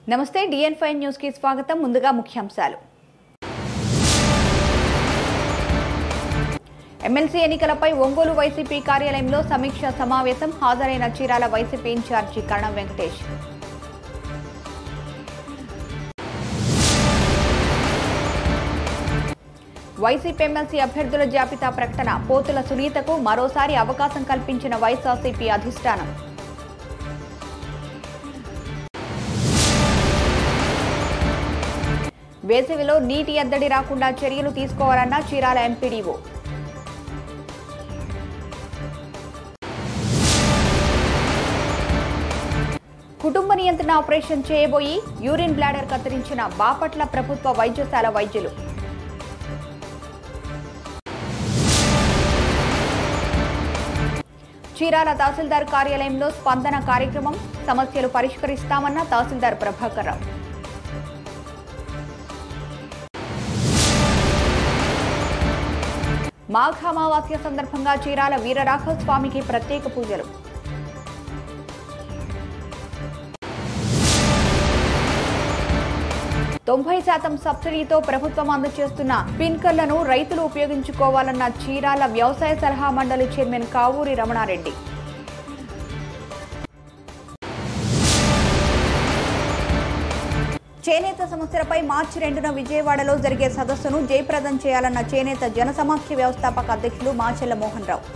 నమస్తే డిఎన్ five news కి స్వాగతం ముందుగా ముఖ్యాంశాలు ఎమ్మెల్సీ ఎన్నికలపై ఒంగోలు వైసీపీ కార్యాలయంలో సమీక్ష సమావేశం హాజరైన చీరాల వైసీపీ ఇన్ఛార్జి కరణం వెంకటేష్ వైసీపీ ఎమ్మెల్సీ అభ్యర్థుల జాబితా ప్రకటన పోతుల సునీతకు మరోసారి అవకాశం కల్పించిన వైఎస్ఆర్సీపీ అధిష్టానం వేసవిలో నీటి ఎద్దడి రాకుండా చర్యలు తీసుకోవాలన్న చీరాల ఎంపీడీఓ కుటుంబ నియంత్రణ ఆపరేషన్ చేయబోయి యూరిన్ బ్లాడర్ కత్తిరించిన బాపట్ల ప్రభుత్వ వైద్యశాల వైద్యులు చీరాల తహసీల్దార్ కార్యాలయంలో స్పందన కార్యక్రమం సమస్యలు పరిష్కరిస్తామన్న తహసీల్దార్ ప్రభాకర్ రావు మాఘామావాస్య సందర్భంగా చీరాల వీరరాఘవ స్వామికి ప్రత్యేక పూజలు తొంభై శాతం సబ్సిడీతో ప్రభుత్వం అందజేస్తున్న పిన్కర్లను రైతులు ఉపయోగించుకోవాలన్న చీరాల వ్యవసాయ సలహా మండలి చైర్మన్ కావూరి రమణారెడ్డి చేనేత సమస్యలపై మార్చి రెండున విజయవాడలో జరిగే సదస్సును జయప్రదం చేయాలన్న చేనేత జనసమాఖ్య వ్యవస్థాపక అధ్యక్షులు మాచెల్ల మోహన్ రావు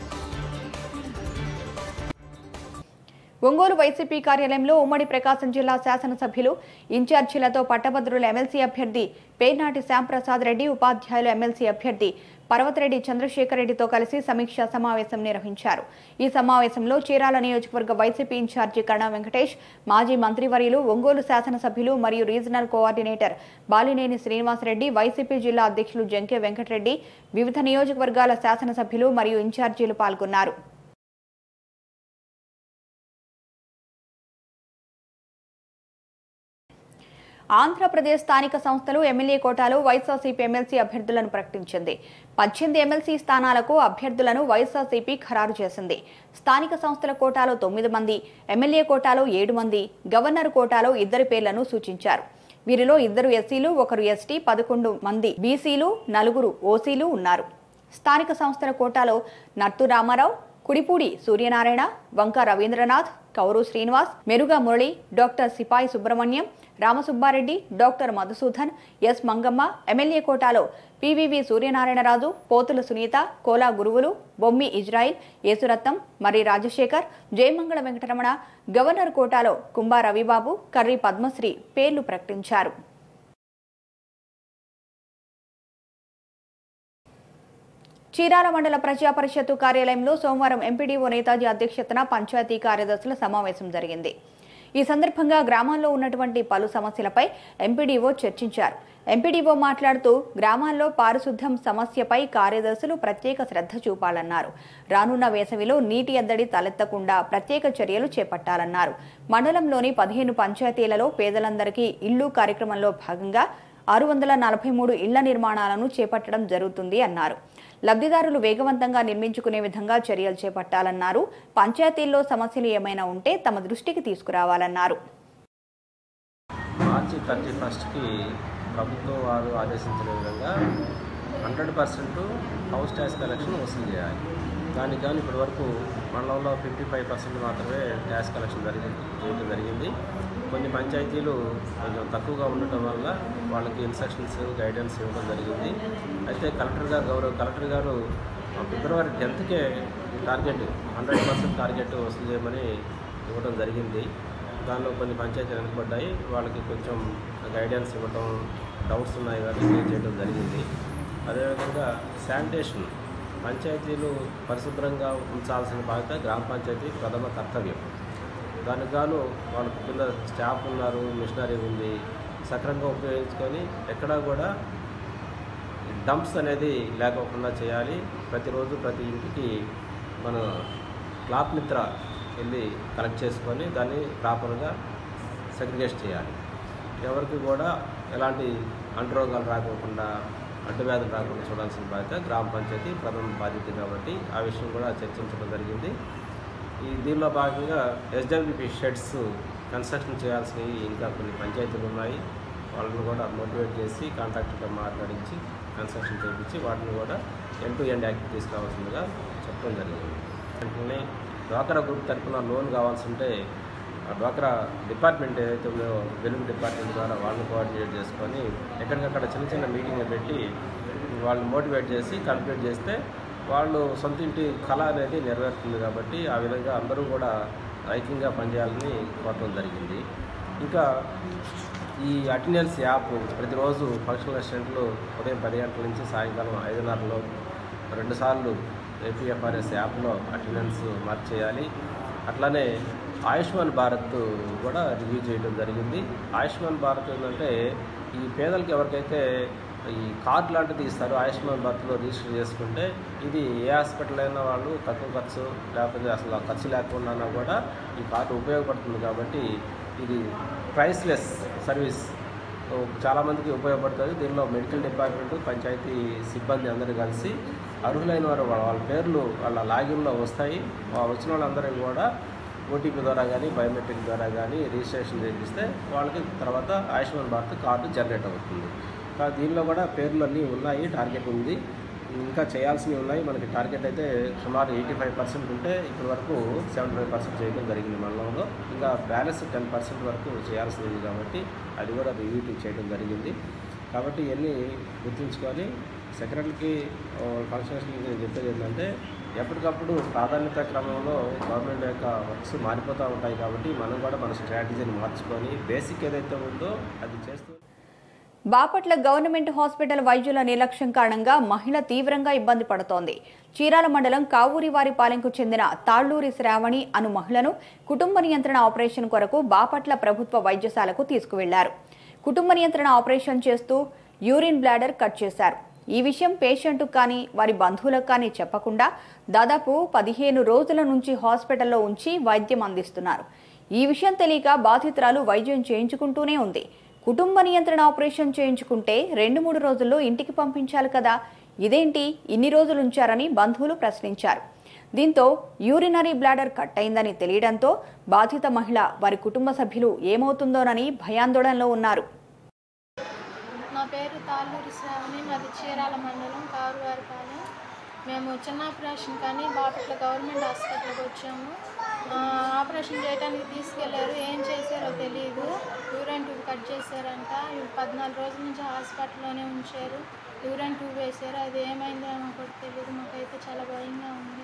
ఒంగోలు వైసీపీ కార్యాలయంలో ఉమ్మడి ప్రకాశం జిల్లా శాసనసభ్యులు ఇన్ఛార్జీలతో పట్టభద్రుల ఎమ్మెల్సీ అభ్యర్థి పేర్నాటి శ్యాంప్రసాద్ రెడ్డి ఉపాధ్యాయులు ఎమ్మెల్సీ అభ్యర్థి పర్వతరెడ్డి చంద్రశేఖర్ రెడ్డితో కలిసి సమీక్షా సమావేశం నిర్వహించారు ఈ సమావేశంలో చీరాల నియోజకవర్గ వైసీపీ ఇన్ఛార్జి కణా వెంకటేష్ మాజీ మంత్రివర్యులు ఒంగోలు శాసనసభ్యులు మరియు రీజనల్ కోఆర్డినేటర్ బాలినేని శ్రీనివాసరెడ్డి వైసీపీ జిల్లా అధ్యక్షులు జంకే వెంకటరెడ్డి వివిధ నియోజకవర్గాల శాసనసభ్యులు మరియు ఇన్ఛార్జీలు పాల్గొన్నారు ఆంధ్రప్రదేశ్ స్థానిక సంస్థలు ఎమ్మెల్యే కోటాలో వైఎస్ఆర్సీపీ ఎమ్మెల్సీ అభ్యర్థులను ప్రకటించింది పద్దెనిమిది ఎమ్మెల్సీ స్థానాలకు అభ్యర్థులను వైఎస్ఆర్సీపీ ఖరారు చేసింది స్థానిక సంస్థల కోటాలో తొమ్మిది మంది ఎమ్మెల్యే కోటాలో ఏడు మంది గవర్నర్ కోటాలో ఇద్దరి పేర్లను సూచించారు వీరిలో ఇద్దరు ఎస్సీలు ఒకరు ఎస్టీ పదకొండు మంది బీసీలు నలుగురు ఓసీలు ఉన్నారు స్థానిక సంస్థల కోటాలో నట్టు Ramarao Kudipudi Suryanarayana Vanka Ravindranath Kauru Srinivas Meruga Murali doctor Sipai Subrahmanyam Ramasubba Reddy doctor Madhusudan S Mangamma MLA కోటాలో పివివి సూర్యనారాయణరాజు పోతుల సునీత కోలా గురువులు బొమ్మి ఇజ్రాయిల్ యేసురత్నం మరి రాజశేఖర్ జయమంగళ వెంకటరమణ గవర్నర్ కోటాలో కుంభా రవిబాబు కర్రీ పద్మశ్రీ పేర్లు ప్రకటించారు చీరాల మండల ప్రజా పరిషత్తు కార్యాలయంలో సోమవారం ఎంపీడీఓ నేతాజీ అధ్యక్షతన పంచాయతీ కార్యదర్శుల సమావేశం జరిగింది ఈ సందర్భంగా గ్రామాల్లో ఉన్నటువంటి పలు సమస్యలపై ఎంపీడీఓ చర్చించారు ఎంపీడీఓ మాట్లాడుతూ గ్రామాల్లో పారిశుద్ధ్యం సమస్యపై కార్యదర్శులు ప్రత్యేక శ్రద్ధ చూపాలన్నారు రానున్న వేసవిలో నీటి ఎద్దడి తలెత్తకుండా ప్రత్యేక చర్యలు చేపట్టాలన్నారు మండలంలోని పదిహేను పంచాయతీలలో పేదలందరికీ ఇల్లు కార్యక్రమంలో భాగంగా ఆరు వందల నలభై మూడు ఇళ్ల నిర్మాణాలను చేపట్టడం జరుగుతుంది అన్నారు లబ్ధిదారులు వేగవంతంగా నిర్మించుకునే విధంగా చర్యలు చేపట్టాలన్నారు పంచాయతీల్లో సమస్యలు ఏమైనా ఉంటే తమ దృష్టికి తీసుకురావాలన్నారు మార్చి థర్టీ ఫస్ట్కి ప్రభుత్వం వారు ఆదేశించిన విధంగా hundred percent house tax collection వసూలు చేయాలి దానికి కానీ ఇప్పటి వరకు మండలంలో ఫిఫ్టీ ఫైవ్ పర్సెంట్ మాత్రమే ట్యాక్స్ కలెక్షన్ జరిగింది చేయడం జరిగింది కొన్ని పంచాయతీలు కొంచెం తక్కువగా ఉండటం వల్ల వాళ్ళకి ఇన్స్ట్రక్షన్స్ గైడెన్స్ ఇవ్వడం జరిగింది అయితే కలెక్టర్ గారు గౌరవ కలెక్టర్ గారు ఫిబ్రవరి టెన్త్కే టార్గెట్ హండ్రెడ్ పర్సెంట్ టార్గెట్ వసూలు చేయమని ఇవ్వడం జరిగింది దానిలో కొన్ని పంచాయతీలు వెనుకబడ్డాయి వాళ్ళకి కొంచెం గైడెన్స్ ఇవ్వటం డౌట్స్ ఉన్నాయి కానీ క్లియర్ చేయడం జరిగింది అదేవిధంగా శానిటేషన్ పంచాయతీలు పరిశుభ్రంగా ఉంచాల్సిన బాధ్యత గ్రామ పంచాయతీ ప్రథమ కర్తవ్యం దానికి గాను వాళ్ళకు కింద స్టాఫ్ ఉన్నారు మిషనరీ ఉంది సక్రమంగా ఉపయోగించుకొని ఎక్కడా కూడా డంప్స్ అనేది లేకోకుండా చేయాలి ప్రతిరోజు ప్రతి ఇంటికి మన క్లాత్ మిత్ర వెళ్ళి కలెక్ట్ చేసుకొని దాన్ని ప్రాపర్గా సెగ్రిగేట్ చేయాలి ఎవరికి కూడా ఎలాంటి అంటురోగాలు రాకోకుండా అడ్డువ్యాధులు రాకుండా చూడాల్సిన బాధ్యత గ్రామ పంచాయతీ ప్రథమ బాధ్యత కాబట్టి ఆ విషయం కూడా చర్చించడం జరిగింది ఈ దీనిలో భాగంగా ఎస్డబ్ల్యూపి షెడ్స్ కన్స్ట్రక్షన్ చేయాల్సినవి ఇంకా కొన్ని పంచాయతీలు ఉన్నాయి వాళ్ళని కూడా మోటివేట్ చేసి కాంట్రాక్టర్తో మాట్లాడించి కన్స్ట్రక్షన్ చేయించి వాటిని కూడా ఎన్ టు ఎండ్ యాక్టివిటీస్ కావాల్సిందిగా చెప్పడం జరిగింది వెంటనే డ్వాక్రా గ్రూప్ తరఫున లోన్ కావాల్సి ఉంటే ఆ డ్వాక్రా డిపార్ట్మెంట్ ఏదైతే ఉందో వెలుగు డిపార్ట్మెంట్ ద్వారా వాళ్ళని కోఆర్డినేట్ చేసుకొని ఎక్కడికక్కడ చిన్న చిన్న మీటింగ్ పెట్టి వాళ్ళని మోటివేట్ చేసి కంప్లీట్ చేస్తే వాళ్ళు సొంత ఇంటి కళ అనేది నెరవేరుతుంది కాబట్టి ఆ విధంగా అందరూ కూడా ఐక్యంగా పనిచేయాలని కోరడం జరిగింది ఇంకా ఈ అటెండెన్స్ యాప్ ప్రతిరోజు ఫంక్షనల్ అసిస్టెంట్లు ఉదయం పది గంటల నుంచి సాయంకాలం ఐదున్నరలో రెండుసార్లు ఏపీఎఫ్ఆర్ఎస్ యాప్లో అటెండెన్స్ మార్క్ చేయాలి అట్లానే ఆయుష్మాన్ భారత్ కూడా రివ్యూ చేయడం జరిగింది ఆయుష్మాన్ భారత్ ఏంటంటే ఈ పేదలకు ఎవరికైతే ఈ కార్డు లాంటిది ఇస్తారు ఆయుష్మాన్ భారత్లో రిజిస్టర్ చేసుకుంటే ఇది ఏ హాస్పిటల్ అయినా వాళ్ళు తక్కువ ఖర్చు లేకపోతే అసలు ఆ ఖర్చు లేకుండా కూడా ఈ కార్డు ఉపయోగపడుతుంది కాబట్టి ఇది ప్రైస్లెస్ సర్వీస్ చాలామందికి ఉపయోగపడుతుంది దీనిలో మెడికల్ డిపార్ట్మెంట్ పంచాయతీ సిబ్బంది అందరూ కలిసి అర్హులైన వారు వాళ్ళ వాళ్ళ పేర్లు వాళ్ళ లాగిన్లో వస్తాయి ఆ వచ్చిన వాళ్ళందరికీ కూడా ఓటీపీ ద్వారా కానీ బయోమెట్రిక్ ద్వారా కానీ రిజిస్ట్రేషన్ చేపిస్తే వాళ్ళకి తర్వాత ఆయుష్మాన్ భారత్ కార్డు జనరేట్ అవుతుంది కా- దీనిలో కూడా పేర్లు అన్నీ ఉన్నాయి టార్గెట్ ఉంది ఇంకా చేయాల్సినవి ఉన్నాయి మనకి టార్గెట్ అయితే సుమారు ఎయిటీ ఫైవ్ పర్సెంట్ ఉంటే ఇప్పటి వరకు సెవెంటీ ఫైవ్ పర్సెంట్ చేయడం జరిగింది మండలంలో ఇంకా బ్యాలెన్స్ టెన్ పర్సెంట్ వరకు చేయాల్సి ఉంది కాబట్టి అది కూడా రివ్యూ చేయడం జరిగింది కాబట్టి ఇవన్నీ గుర్తుంచుకొని సెక్రటరీకి ఫంక్షన్స్కి నేను చెప్పేది ఏంటంటే ఎప్పటికప్పుడు ప్రాధాన్యత క్రమంలో గవర్నమెంట్ యొక్క వర్క్స్ మారిపోతూ ఉంటాయి కాబట్టి మనం కూడా మన స్ట్రాటజీని మార్చుకొని బేసిక్ ఏదైతే ఉందో అది చేస్తూ బాపట్ల గవర్నమెంట్ హాస్పిటల్ వైద్యుల నిర్లక్ష్యం కారణంగా మహిళ తీవ్రంగా ఇబ్బంది పడుతోంది చీరాల మండలం కావూరివారిపాలెంకు చెందిన తాళ్లూరి శ్రావణి అను మహిళను కుటుంబ నియంత్రణ ఆపరేషన్ కొరకు బాపట్ల ప్రభుత్వ వైద్యశాలకు తీసుకువెళ్లారు కుటుంబ నియంత్రణ ఆపరేషన్ చేస్తూ యూరిన్ బ్లాడర్ కట్ చేశారు ఈ విషయం పేషెంట్కు కానీ వారి బంధువులకు కానీ చెప్పకుండా దాదాపు పదిహేను రోజుల నుంచి హాస్పిటల్లో ఉంచి వైద్యం అందిస్తున్నారు ఈ విషయం తెలియక బాధితురాలు వైద్యం చేయించుకుంటూనే ఉంది కుటుంబ నియంత్రణ ఆపరేషన్ చేయించుకుంటే రెండు మూడు రోజుల్లో ఇంటికి పంపించాలి కదా ఇదేంటి ఇన్ని రోజులు ఉంచారని బంధువులు ప్రశ్నించారు దీంతో యూరినరీ బ్లాడర్ కట్ అయిందని తెలియడంతో బాధిత మహిళ వారి కుటుంబ సభ్యులు ఏమవుతుందోనని భయాందోళనలో ఉన్నారు నా పేరు తాళ్ళూరి శ్రావణి మాది చీరాల మండలం కారువారిపాలెం మేము చిన్న ఆపరేషన్ కానీ బాపట్ల గవర్నమెంట్ హాస్పిటల్కి వచ్చాము ఆ, ఆపరేషన్ చేయడానికి తీసుకెళ్లారు ఏం చేశారో తెలియదు యూరిన్ ట్యూబ్ కట్ చేశారంట ఇవి పద్నాలుగు రోజుల నుంచి హాస్పిటల్లోనే ఉంచారు యూరిన్ ట్యూబ్ వేశారు అది ఏమైందో మాకు తెలియదు మాకైతే చాలా భయంగా ఉంది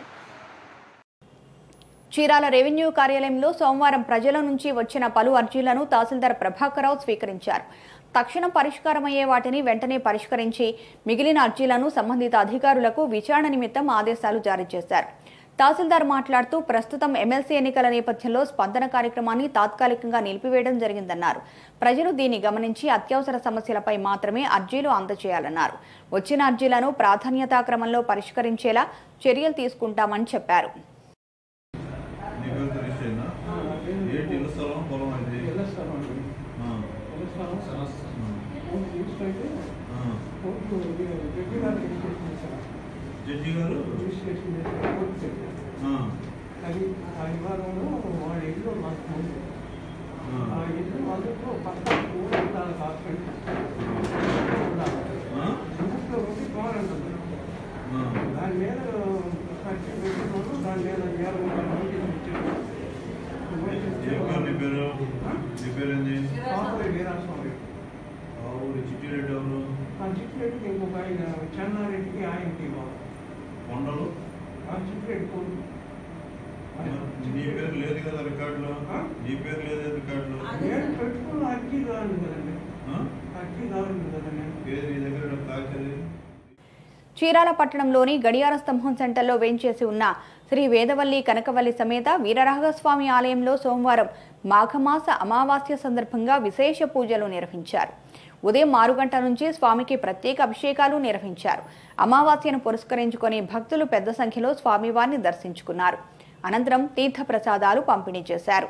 చీరాల రెవెన్యూ కార్యాలయంలో సోమవారం ప్రజల నుంచి వచ్చిన పలు అర్జీలను తహసీల్దార్ ప్రభాకరరావు స్వీకరించారు తక్షణం పరిష్కారమయ్యే వాటిని వెంటనే పరిష్కరించి మిగిలిన అర్జీలను సంబంధిత అధికారులకు విచారణ నిమిత్తం ఆదేశాలు జారీ చేశారు తహసీల్దార్ మాట్లాడుతూ ప్రస్తుతం ఎమ్మెల్సీ ఎన్నికల నేపథ్యంలో స్పందన కార్యక్రమాన్ని తాత్కాలికంగా నిలిపివేయడం జరిగిందన్నారు ప్రజలు దీన్ని గమనించి అత్యవసర సమస్యలపై మాత్రమే అర్జీలు అందజేయాలన్నారు వచ్చిన అర్జీలను ప్రాధాన్యతా క్రమంలో పరిష్కరించేలా చర్యలు తీసుకుంటామని చెప్పారు నీ పేరు తెలిసేనా ఏంటి ఇల్లు స్థలం పొలం అది ఆ. ఆ. జడ్జి గారు ఆ. అది ఆ విభాగంలో వాడి ఇల్లు మాకు ముందు ఆ ఆ. ఇల్లు మొదట్లో పక్కన కూడా ఉండాలి హాస్పిటల్ ఆ? ఇంట్లో ఒకటి కార్ ఉంటుంది ఆ. దాని మీద ఖర్చు పెట్టుకోవడం దాని మీద వేల రూపాయలు నోటీస్ ఇచ్చారు ఏం పేరు నీ పేరు నీ పేరు ఏంది కాపురి వీరాస్వామి ఆ ఊరి చిట్టిరెడ్డి ఎవరు ఆ చిట్లెట్కి ఇంకొక ఆయన చెన్నారెడ్డికి ఆయనకి బాబు కొండలు ఆ చిట్లెట్ కొడుకు నీ పేరు లేదు కదా రికార్డులో ఆ? నీ పేరు లేదు రికార్డులో నేను పెట్టుకున్న అర్జీ కావాలి కదండి ఆ? అర్జీ కావాలి కదా నేను ఏది నీ దగ్గర కాల్చేది చీరాల పట్టణంలోని గడియార స్తంభం సెంటర్లో వేంచేసి ఉన్న శ్రీ వేదవల్లి కనకవల్లి సమేత వీరరాఘస్వామి ఆలయంలో సోమవారం మాఘమాస అమావాస్య సందర్భంగా విశేష పూజలు నిర్వహించారు ఉదయం ఆరు గంటల నుంచి స్వామికి ప్రత్యేక అభిషేకాలు నిర్వహించారు అమావాస్యను పురస్కరించుకొని భక్తులు పెద్ద సంఖ్యలో స్వామివారిని దర్శించుకున్నారు అనంతరం తీర్థ ప్రసాదాలు పంపిణీ చేశారు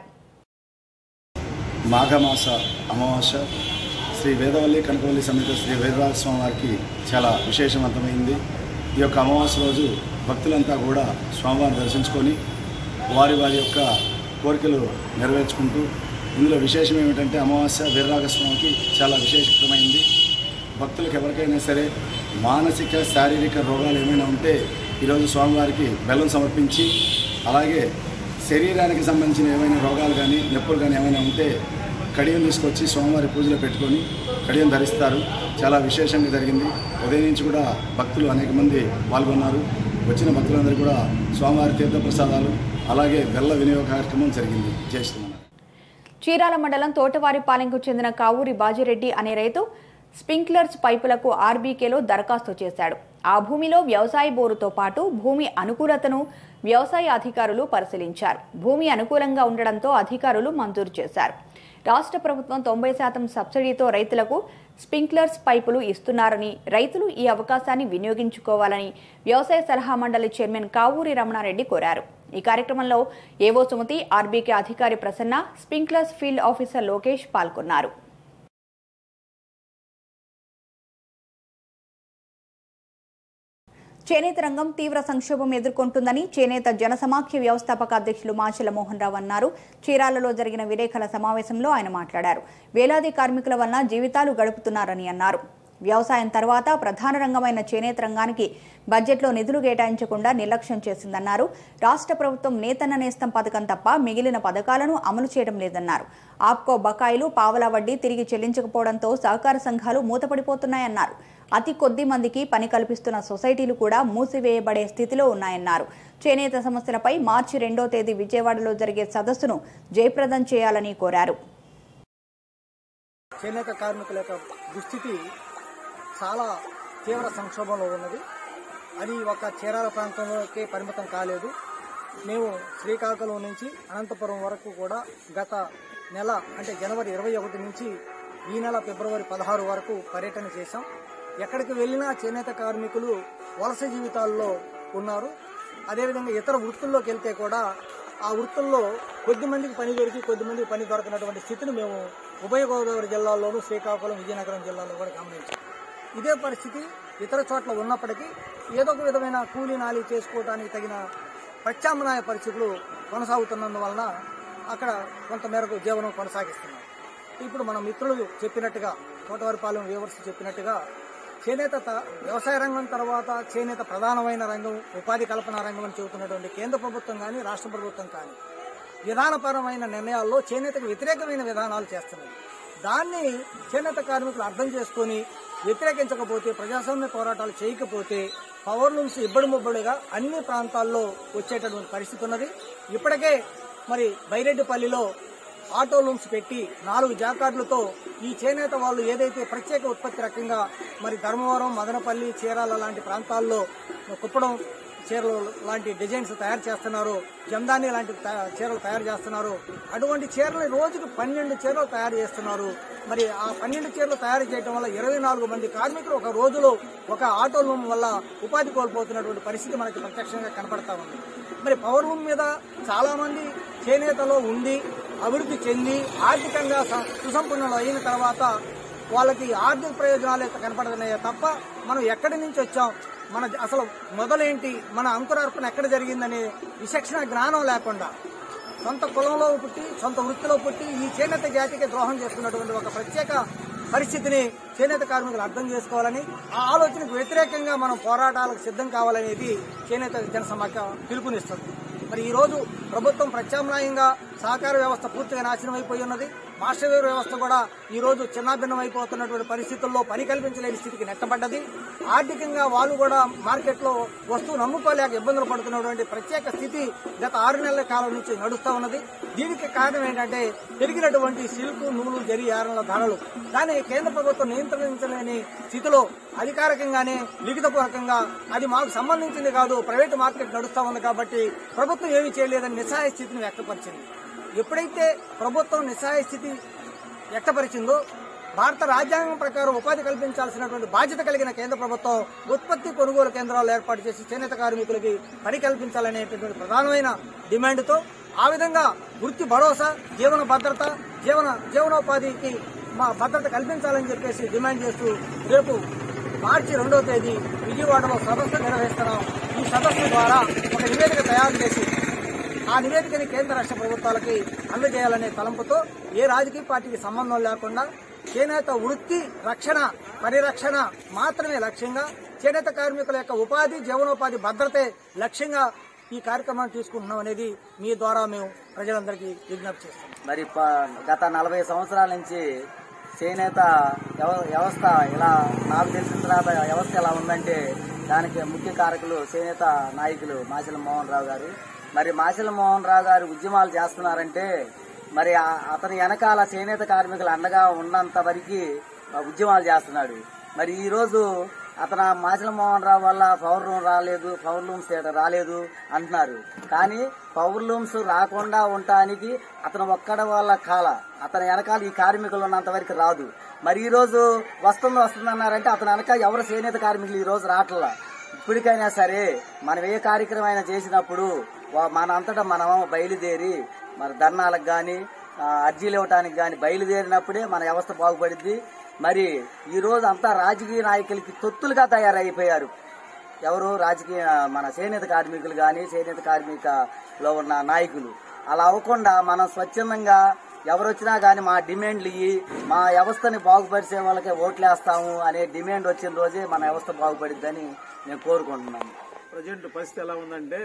మాఘమాస అమావాస్య శ్రీ వేదవల్లి కనకవల్లి సమేత శ్రీ వేదరాజ స్వామి వారికి చాలా విశేషవంతమైంది ఈ యొక్క అమావాస్య రోజు భక్తులంతా కూడా స్వామివారిని దర్శించుకొని వారి వారి యొక్క కోరికలు నెరవేర్చుకుంటూ ఇందులో విశేషం ఏమిటంటే అమావాస్య వీరరాగస్వామికి చాలా విశేషకరమైంది భక్తులకు ఎవరికైనా సరే మానసిక శారీరక రోగాలు ఏమైనా ఉంటే ఈరోజు స్వామివారికి బెల్లం సమర్పించి అలాగే శరీరానికి సంబంధించిన ఏమైనా రోగాలు కానీ నొప్పులు కానీ ఏమైనా ఉంటే కడియం తీసుకొచ్చి స్వామివారి పూజలో పెట్టుకొని కడియం ధరిస్తారు చాలా విశేషంగా జరిగింది ఉదయం నుంచి కూడా భక్తులు అనేక మంది పాల్గొన్నారు వచ్చిన భక్తులందరూ కూడా స్వామివారి తీర్థప్రసాదాలు అలాగే బెల్ల వినియోగ కార్యక్రమం జరిగింది చేస్తున్నాం చీరాల మండలం తోటవారిపాలెంకు చెందిన కావూరి బాజిరెడ్డి అనే రైతు స్ప్రింక్లర్స్ పైపులకు ఆర్బీకేలో దరఖాస్తు చేశాడు ఆ భూమిలో వ్యవసాయ బోరుతో పాటు భూమి అనుకూలతను వ్యవసాయ అధికారులు పరిశీలించారు భూమి అనుకూలంగా ఉండడంతో అధికారులు మంజూరు చేశారు రాష్ట్ర ప్రభుత్వం తొంభై శాతం సబ్సిడీతో రైతులకు స్ప్రింక్లర్స్ పైపులు ఇస్తున్నారని రైతులు ఈ అవకాశాన్ని వినియోగించుకోవాలని వ్యవసాయ సలహా మండలి చైర్మన్ కావూరి రమణారెడ్డి కోరారు ఈ కార్యక్రమంలో ఏవో సుమతి ఆర్బీకే అధికారి Prasanna sprinklers field officer Lokesh పాల్గొన్నారు చేనేత రంగం తీవ్ర సంక్షోభం ఎదుర్కొంటుందని చేనేత జనసమాఖ్య వ్యవస్థాపక అధ్యక్షులు మాచెల మోహన్ రావు అన్నారు చీరాలలో జరిగిన విలేకరుల సమావేశంలో ఆయన మాట్లాడారు వేలాది కార్మికుల వలన జీవితాలు గడుపుతున్నారని అన్నారు వ్యవసాయం తర్వాత ప్రధాన రంగమైన చేనేత రంగానికి బడ్జెట్లో నిధులు కేటాయించకుండా నిర్లక్ష్యం చేసిందన్నారు రాష్ట్ర ప్రభుత్వం నేతన్న నేస్తం పథకం తప్ప మిగిలిన పథకాలను అమలు చేయడం లేదన్నారు ఆప్కో బకాయిలు పావలా వడ్డీ తిరిగి చెల్లించకపోవడంతో సహకార సంఘాలు మూతపడిపోతున్నాయన్నారు అతి కొద్ది మందికి పని కల్పిస్తున్న సొసైటీలు కూడా మూసివేయబడే స్థితిలో ఉన్నాయన్నారు చేనేత సమస్యలపై మార్చి రెండో తేదీ విజయవాడలో జరిగే సదస్సును జయప్రదం చేయాలని కోరారు చేనేత కార్మికుల యొక్క దుస్థితి చాలా తీవ్ర సంక్షోభంలో ఉన్నది అది ఒక చీరాల ప్రాంతంలోకే పరిమితం కాలేదు మేము శ్రీకాకుళం నుంచి అనంతపురం వరకు కూడా గత నెల అంటే జనవరి ఇరవై ఒకటి నుంచి ఈ నెల ఫిబ్రవరి పదహారు వరకు పర్యటన చేశాం ఎక్కడికి వెళ్ళినా చేనేత కార్మికులు వలస జీవితాల్లో ఉన్నారు అదేవిధంగా ఇతర వృత్తుల్లోకి వెళ్తే కూడా ఆ వృత్తుల్లో కొద్ది మందికి పని దొరికి కొద్ది మందికి పని దొరకనటువంటి స్థితిని మేము ఉభయ గోదావరి జిల్లాల్లోనూ శ్రీకాకుళం విజయనగరం జిల్లాలో కూడా గమనించాం ఇదే పరిస్థితి ఇతర చోట్ల ఉన్నప్పటికీ ఏదో ఒక విధమైన కూలీ నాలి చేసుకోవడానికి తగిన ప్రత్యామ్నాయ పరిస్థితులు కొనసాగుతున్నందువలన అక్కడ కొంతమేరకు జీవనం కొనసాగిస్తున్నారు ఇప్పుడు మన మిత్రులు చెప్పినట్టుగా తోటవారిపాలెం వ్యూవర్స్ చెప్పినట్టుగా చేనేత త- వ్యవసాయ రంగం తర్వాత చేనేత ప్రధానమైన రంగం ఉపాధి కల్పన రంగం అని చెబుతున్నటువంటి కేంద్ర ప్రభుత్వం కానీ రాష్ట్ర ప్రభుత్వం కానీ విధానపరమైన నిర్ణయాల్లో చేనేతకు వ్యతిరేకమైన విధానాలు చేస్తున్నది దాన్ని చేనేత కార్మికులు అర్థం చేసుకొని వ్యతిరేకించకపోతే ప్రజాస్వామ్య పోరాటాలు చేయకపోతే పవర్ నుంచి ఇబ్బడి ముబ్బడిగా అన్ని ప్రాంతాల్లో వచ్చేటటువంటి పరిస్థితి ఉన్నది ఇప్పటికే మరి బైరెడ్డిపల్లిలో ఆటో లూమ్స్ పెట్టి నాలుగు జాకార్డులతో ఈ చేనేత వాళ్ళు ఏదైతే ప్రత్యేక ఉత్పత్తి రకంగా మరి ధర్మవరం మదనపల్లి చీరాల లాంటి ప్రాంతాల్లో కుప్పడం చీరలు లాంటి డిజైన్స్ తయారు చేస్తున్నారు జందాని లాంటి తయా- చీరలు తయారు చేస్తున్నారు అటువంటి చీరలు రోజుకు పన్నెండు చీరలు తయారు చేస్తున్నారు మరి ఆ పన్నెండు చీరలు తయారు చేయడం వల్ల ఇరవై నాలుగు మంది కార్మికులు ఒక రోజులో ఒక ఆటో లూమ్ వల్ల ఉపాధి కోల్పోతున్నటువంటి పరిస్థితి మనకి ప్రత్యక్షంగా కనపడతా ఉంది మరి పవర్ లూమ్ మీద చాలా మంది చేనేతలో ఉండి అభివృద్ధి చెంది ఆర్థికంగా స- సుసంపన్నులు అయిన తర్వాత వాళ్ళకి ఆర్థిక ప్రయోజనాలు అయితే కనపడుతున్నాయే తప్ప మనం ఎక్కడి నుంచి వచ్చాం మన అసలు మొదలేంటి మన అంకురార్పణ ఎక్కడ జరిగిందనే విచక్షణ జ్ఞానం లేకుండా సొంత కులంలో పుట్టి సొంత వృత్తిలో పుట్టి ఈ చేనేత జాతికి ద్రోహం చేస్తున్నటువంటి ఒక ప్రత్యేక పరిస్థితిని చేనేత కార్మికులు అర్థం చేసుకోవాలని ఆ ఆలోచనకు వ్యతిరేకంగా మనం పోరాటాలకు సిద్ధం కావాలనేది చేనేత జనసమాఖ్య పిలుపునిస్తుంది మరి ఈ రోజు ప్రభుత్వం ప్రత్యామ్నాయంగా సహకార వ్యవస్థ పూర్తిగా నాశనం అయిపోయి ఉన్నది మాస్టర్ వేర్ వ్యవస్థ కూడా ఈ రోజు చిన్నాభిన్నం అయిపోతున్నటువంటి పరిస్థితుల్లో పని కల్పించలేని స్థితికి నెట్టబడ్డది ఆర్థికంగా వాళ్ళు కూడా మార్కెట్లో వస్తువు నమ్ముకోలేక ఇబ్బందులు పడుతున్నటువంటి ప్రత్యేక స్థితి గత ఆరు నెలల కాలం నుంచి నడుస్తా ఉన్నది దీనికి కారణం ఏంటంటే పెరిగినటువంటి సిల్క్ నూలు జరి ఆరణల ధరలు దాన్ని కేంద్ర ప్రభుత్వం నియంత్రించలేని స్థితిలో అధికారికంగానే లిఖితపూర్వకంగా అది మాకు సంబంధించింది కాదు ప్రైవేట్ మార్కెట్ నడుస్తా ఉంది కాబట్టి ప్రభుత్వం ఏమీ చేయలేదని నిస్సహాయ స్థితిని వ్యక్తపరిచింది ఎప్పుడైతే ప్రభుత్వం నిస్సహాయ స్థితి వ్యక్తపరిచిందో భారత రాజ్యాంగం ప్రకారం ఉపాధి కల్పించాల్సినటువంటి బాధ్యత కలిగిన కేంద్ర ప్రభుత్వం ఉత్పత్తి కొనుగోలు కేంద్రాలు ఏర్పాటు చేసి చేనేత కార్మికులకి పని కల్పించాలనేటటువంటి ప్రధానమైన డిమాండ్తో ఆ విధంగా వృత్తి భరోసా జీవన భద్రత జీవన జీవనోపాధికి మా భద్రత కల్పించాలని చెప్పేసి డిమాండ్ చేస్తూ రేపు మార్చి రెండవ తేదీ విజయవాడలో సదస్సు నిర్వహిస్తున్నాం ఈ సదస్సు ద్వారా ఒక నివేదిక తయారు చేసి ఆ నివేదికని కేంద్ర రాష్ట్ర ప్రభుత్వాలకి అందజేయాలనే తలంపుతో ఏ రాజకీయ పార్టీకి సంబంధం లేకుండా చేనేత వృత్తి రక్షణ పరిరక్షణ మాత్రమే లక్ష్యంగా చేనేత కార్మికుల యొక్క ఉపాధి జీవనోపాధి భద్రతే లక్ష్యంగా ఈ కార్యక్రమాన్ని తీసుకుంటున్నాం అనేది మీ ద్వారా మేము ప్రజలందరికీ విజ్ఞప్తి చేస్తున్నాం మరి ప- గత నలభై సంవత్సరాల నుంచి చేనేత వ్యవ- వ్యవస్థ ఇలా నాకు తెలిసిన తర్వాత వ్యవస్థ ఎలా ఉందంటే దానికి ముఖ్య కారకులు చేనేత నాయకులు మాచిల మోహన్ రావు గారు మరి మాచిల మోహన్ రావు గారు ఉద్యమాలు చేస్తున్నారంటే మరి ఆ- అతని వెనకాల చేనేత కార్మికులు అండగా ఉన్నంత వరకు ఉద్యమాలు చేస్తున్నాడు మరి ఈ రోజు అతను మాచిల మోహన్ రావు వల్ల పవర్ రూమ్ రాలేదు పవర్ లూమ్స్ ఇక్కడ రాలేదు అంటున్నారు కానీ పవర్ లూమ్స్ రాకుండా ఉండటానికి అతను ఒక్కడ వాళ్ళ కాల అతని వెనకాల ఈ కార్మికులు ఉన్నంత వరకు రాదు మరి ఈ రోజు వస్తుంది వస్తుంది అన్నారంటే అతని వెనక ఎవరు చేనేత కార్మికులు ఈ రోజు రావట్లా ఇప్పటికైనా సరే మనం ఏ కార్యక్రమం అయినా చేసినప్పుడు వా- మన అంతటా మనం బయలుదేరి మన ధర్నాలకు కానీ అర్జీలు ఇవ్వటానికి కానీ బయలుదేరినప్పుడే మన వ్యవస్థ బాగుపడిద్ది మరి ఈ రోజు అంతా రాజకీయ నాయకులకి తొత్తులుగా తయారైపోయారు ఎవరు రాజకీయ మన చేనేత కార్మికులు కానీ చేనేత కార్మికలో ఉన్న నాయకులు అలా అవ్వకుండా మనం స్వచ్ఛందంగా ఎవరు వచ్చినా కానీ మా డిమాండ్లు ఇయ్యి మా వ్యవస్థని బాగుపరిచే వాళ్ళకే ఓట్లేస్తాము అనే డిమాండ్ వచ్చిన రోజే మన వ్యవస్థ బాగుపడిద్దని నేను కోరుకుంటున్నాను ప్రజెంట్ పరిస్థితి ఎలా ఉందంటే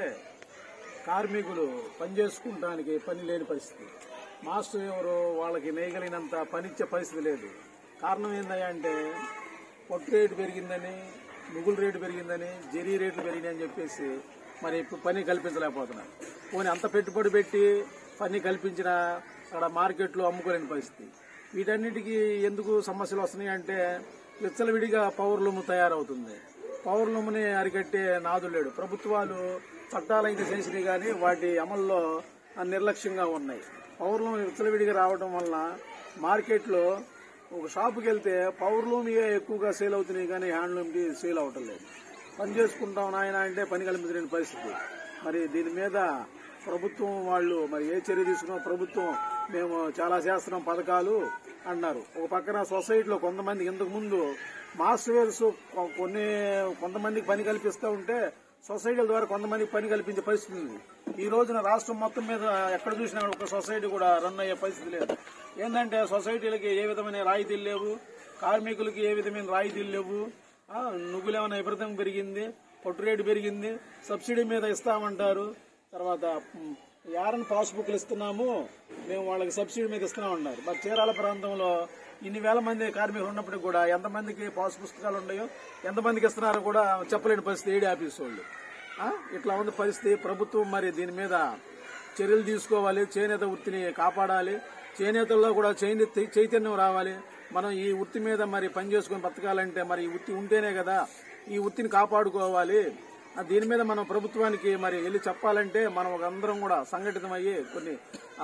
కార్మికులు పని చేసుకుంటానికి పని లేని పరిస్థితి మాస్టర్ ఎవరు వాళ్ళకి నేయగలిగినంత పనిచ్చే పరిస్థితి లేదు కారణం ఏంటంటే పొట్టు రేటు పెరిగిందని నువ్వుల రేటు పెరిగిందని జరీ రేట్లు పెరిగినాయి అని చెప్పేసి మరి ఇప్పుడు పని కల్పించలేకపోతున్నారు పోనీ అంత పెట్టుబడి పెట్టి పని కల్పించిన అక్కడ మార్కెట్లో అమ్ముకోలేని పరిస్థితి వీటన్నిటికీ ఎందుకు సమస్యలు వస్తున్నాయి అంటే విచ్చలవిడిగా పవర్ లూమ్ తయారవుతుంది పవర్ లూమ్ని అరికట్టే నాదులు లేడు ప్రభుత్వాలు చట్టాలైతే చేసినాయి కానీ వాటి అమల్లో నిర్లక్ష్యంగా ఉన్నాయి పవర్ లూమ్ విచ్చలవిడిగా రావడం వల్ల మార్కెట్లో ఒక షాపుకి వెళ్తే పవర్ లూమ్ ఎక్కువగా సేల్ అవుతున్నాయి కానీ హ్యాండ్లూమ్కి సేల్ అవటం లేదు పని చేసుకుంటాం నాయన అంటే పని కల్పించలేని పరిస్థితి మరి దీని మీద ప్రభుత్వం వాళ్ళు మరి ఏ చర్య తీసుకున్నా ప్రభుత్వం మేము చాలా చేస్తున్నాం పథకాలు అన్నారు ఒక పక్కన సొసైటీలో కొంతమంది ఇంతకు ముందు మాస్టర్స్ కొన్ని కొంతమందికి పని కల్పిస్తూ ఉంటే సొసైటీల ద్వారా కొంతమందికి పని కల్పించే పరిస్థితి ఉంది ఈ రోజున రాష్ట్రం మొత్తం మీద ఎక్కడ చూసినా ఒక సొసైటీ కూడా రన్ అయ్యే పరిస్థితి లేదు ఏంటంటే సొసైటీలకి ఏ విధమైన రాయితీలు లేవు కార్మికులకి ఏ విధమైన రాయితీలు లేవు ఆ, నువ్వులేమైనా విపరీతం పెరిగింది పొట్టు రేటు పెరిగింది సబ్సిడీ మీద ఇస్తామంటారు తర్వాత మ్, యారన్ పాస్బుక్లు ఇస్తున్నాము మేము వాళ్ళకి సబ్సిడీ మీద ఇస్తున్నామన్నారు మరి చీరాల ప్రాంతంలో ఇన్ని వేల మంది కార్మికులు ఉన్నప్పటికీ కూడా ఎంతమందికి పాస్ పుస్తకాలు ఉన్నాయో ఎంతమందికి ఇస్తున్నారో కూడా చెప్పలేని పరిస్థితి ఏడీ ఆఫీస్ వాళ్ళు ఆ, ఇట్లా ఉంది పరిస్థితి ప్రభుత్వం మరి దీని మీద చర్యలు తీసుకోవాలి చేనేత వృత్తిని కాపాడాలి చేనేతల్లో కూడా చైని- చైతన్యం రావాలి మనం ఈ వృత్తి మీద మరి పని చేసుకుని బతకాలంటే మరి ఈ వృత్తి ఉంటేనే కదా ఈ వృత్తిని కాపాడుకోవాలి ఆ, దీని మీద మనం ప్రభుత్వానికి మరి వెళ్ళి చెప్పాలంటే మనం ఒక అందరం కూడా సంఘటితమయ్యి కొన్ని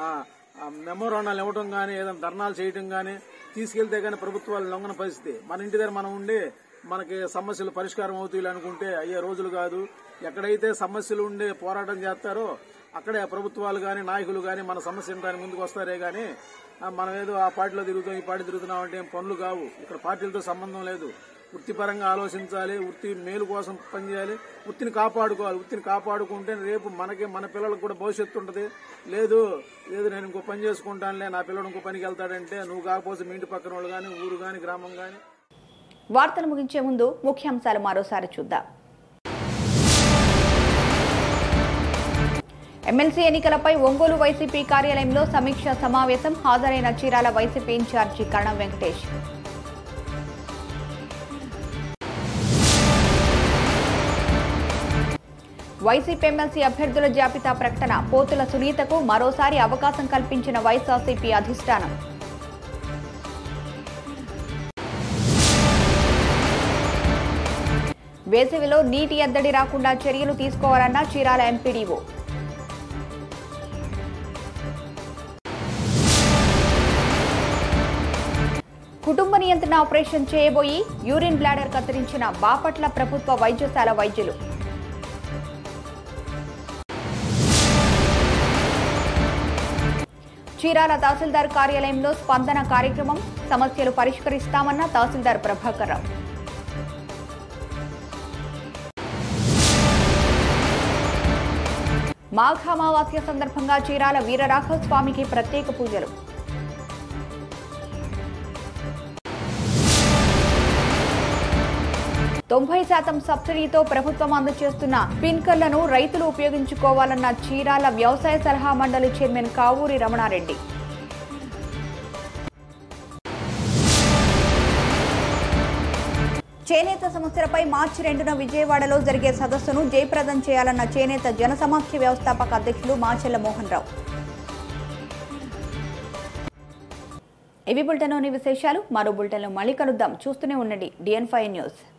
మెమోరాండాలు ఇవ్వడం కానీ ఏదైనా ధర్నాలు చేయడం కానీ తీసుకెళ్తే కానీ ప్రభుత్వాలు లొంగన పరిస్థితి మన ఇంటి దగ్గర మనం ఉండి మనకి సమస్యలు పరిష్కారం అవుతాయి అనుకుంటే అయ్యే రోజులు కాదు ఎక్కడైతే సమస్యలు ఉండి పోరాటం చేస్తారో అక్కడే ప్రభుత్వాలు కానీ నాయకులు కానీ మన సమస్య దాని ముందుకు వస్తారే కానీ ఆ, మనం ఏదో ఆ పార్టీలో తిరుగుతాం ఈ పార్టీ తిరుగుతున్నాం అంటే ఏం పనులు కావు ఇక్కడ పార్టీలతో సంబంధం లేదు వృత్తిపరంగా ఆలోచించాలి వృత్తి మేలు కోసం పనిచేయాలి వృత్తిని కాపాడుకోవాలి వృత్తిని కాపాడుకుంటే రేపు మనకి మన పిల్లలకు కూడా భవిష్యత్తు ఉంటుంది లేదు లేదు నేను ఇంకో పని చేసుకుంటానులే నా పిల్లడు ఇంకో పనికి వెళ్తాడంటే నువ్వు కాకపోతే మీ ఇంటి పక్కన వాళ్ళు కానీ ఊరు కానీ గ్రామం కానీ వార్తలు ముగించే ముందు ముఖ్యాంశాలు మరోసారి చూద్దాం ఎమ్మెల్సీ ఎన్నికలపై ఒంగోలు వైసీపీ కార్యాలయంలో సమీక్ష సమావేశం హాజరైన చీరాల వైసీపీ ఇన్ఛార్జి కరణం వెంకటేష్ వైసీపీ ఎమ్మెల్సీ అభ్యర్థుల జాబితా ప్రకటన పోతుల సునీతకు మరోసారి అవకాశం కల్పించిన వైఎస్ఆర్సీపీ అధిష్టానం వేసవిలో నీటి ఎద్దడి రాకుండా చర్యలు తీసుకోవాలన్న చీరాల ఎంపీడీఓ కుటుంబ నియంత్రణ ఆపరేషన్ చేయబోయి యూరిన్ బ్లాడర్ కత్తిరించిన బాపట్ల ప్రభుత్వ వైద్యశాల వైద్యులు చీరాల తహసీల్దార్ కార్యాలయంలో స్పందన కార్యక్రమం సమస్యలు పరిష్కరిస్తామన్న తహసీల్దార్ ప్రభాకర్ రావు మాఘామావాస్య సందర్భంగా చీరాల వీరరాఘవ స్వామికి ప్రత్యేక పూజలు తొంభై శాతం సబ్సిడీతో ప్రభుత్వం అందజేస్తున్న పిన్కర్లను రైతులు ఉపయోగించుకోవాలన్న చీరాల వ్యవసాయ సలహా మండలి చైర్మన్ కావూరి రమణారెడ్డి చేనేత సమస్యలపై మార్చి రెండున విజయవాడలో జరిగే సదస్సును జయప్రదం చేయాలన్న చేనేత జనసమాఖ్య వ్యవస్థాపక అధ్యక్షులు మాచెల్ల మోహన్ రావు ఇవి బులెటిన్లోని విశేషాలు మరో బులెటిన్లో మళ్ళీ కలుద్దాం చూస్తూనే ఉండండి డిఎన్ ఫైవ్ న్యూస్